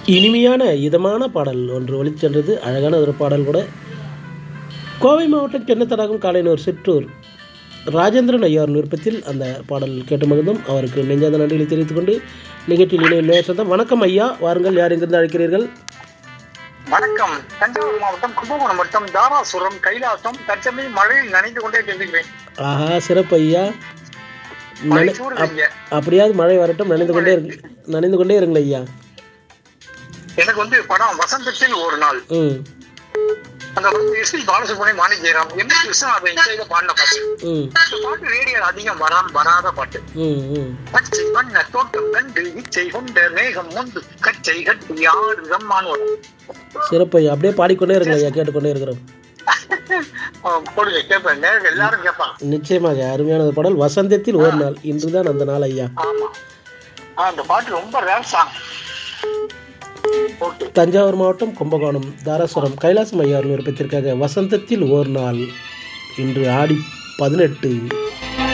இனிமையான இதமான பாடல் ஒன்று ஒளிச்சென்றது அழகான ஒரு பாடல் கூட கோவை மாவட்டம் சென்னத்தடாகம் காலைனூர் சிற்றூர் ராஜேந்திரன் ஐயார் விருப்பத்தில் அந்த பாடல் கேட்டு மகிழ்ந்தோம் அவருக்கு நெஞ்சாத நன்றிகளை தெரிவித்துக் கொண்டு நிகழ்ச்சியில் இணைய நேசந்தம் வணக்கம் ஐயா வாருங்கள் யார் எங்கிருந்து அழைக்கிறீர்கள் வணக்கம் தஞ்சாவூர் மாவட்டம் கும்பகோணம் வட்டம் தாராசுரம் கைலாசம் தற்சமயம் மழையில் நனைந்து கொண்டே செல்கிறேன் ஆஹா சிறப்பு ஐயா மழை நனை- சூடுங்க அப்படியாவது மழை வரட்டும் நனைந்து கொண்டே இரு நனைந்து கொண்டே இருங்கள் ஐயா எனக்கு வந்து படம் வசந்தத்தில் ஒரு நாள் ம் அந்த வந்து எஸ் பி பாலசுப்ரமணியம் மாணி ஜெயராம் எம் எஸ் விஸ்வநாதன் இசையில பாடின பாட்டு ம் இந்த பாட்டு ரேடியோ அதிகம் வரா வராத பாட்டு ம் ம் பச்சை வண்ண தோட்டம் கண்டு இச்சை கொண்ட மேகம் முந்து கச்சை கட்டி ஆடு ரம்மான் வரும் சிறப்பு ஐயா அப்படியே பாடிக்கொண்டே இருங்கள் ஐயா கேட்டுக்கொண்டே இருக்கிறோம் ஆஹ் போடுங்க கேட்பேன் நேரம் எல்லாரும் கேட்பான் நிச்சயமாக அருமையான ஒரு பாடல் வசந்தத்தில் ஒரு நாள் இன்றுதான் அந்த நாள் ஐயா ஆமா ஆஹ் அந்த பாட்டு ரொம்ப ரேர் சாங் ஓகே தஞ்சாவூர் மாவட்டம் கும்பகோணம் தாராசுரம் கைலாசம் ஐயார் விருப்பத்திற்காக வசந்தத்தில் ஓர் நாள் இன்று ஆடி பதினெட்டு